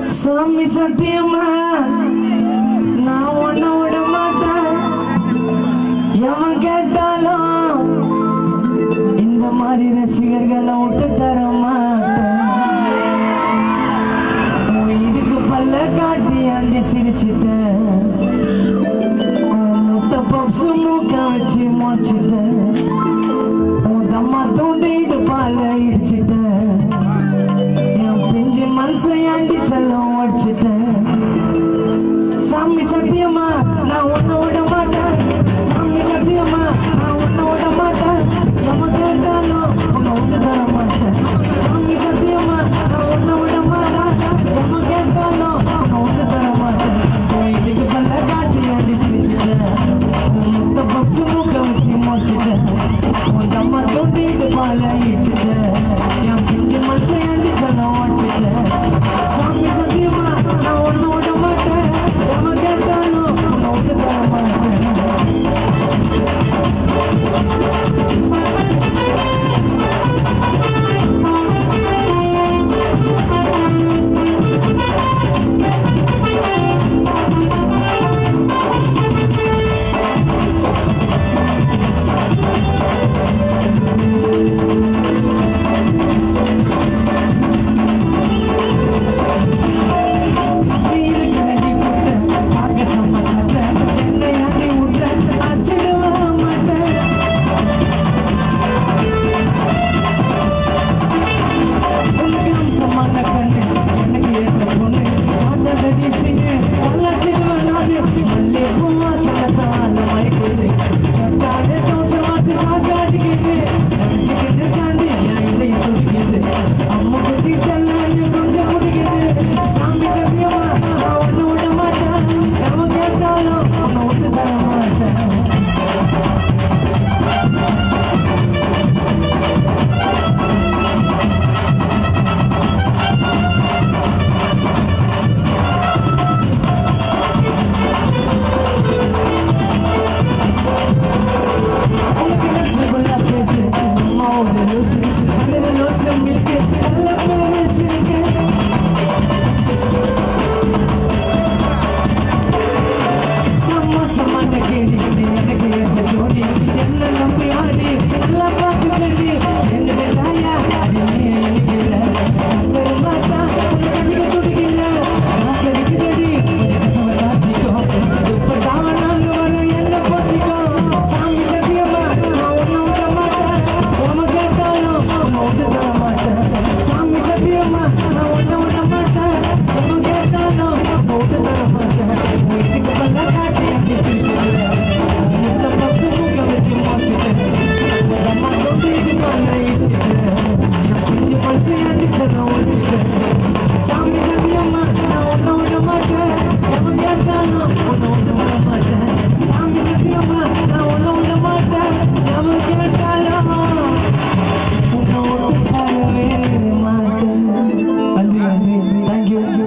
சாமி சத்தியமா நான் ஒன்ன விட மாட்டேன் எவன் கேட்டாலும் இந்த மாதிரி ரசிகர்களை விட்டு தர மாட்டேன் உன் இடுக்கு பல்ல காட்டி அண்டி சிரிச்சிட்டேன் உன் முட்டை பப்ஸ் மூக்க வச்சு முடிச்சிட்டேன் உன் தம்மா தூண்டிட்டு பால இடிச்சிட்டேன் என் பிஞ்சு மனசை ஆண்டி செல்ல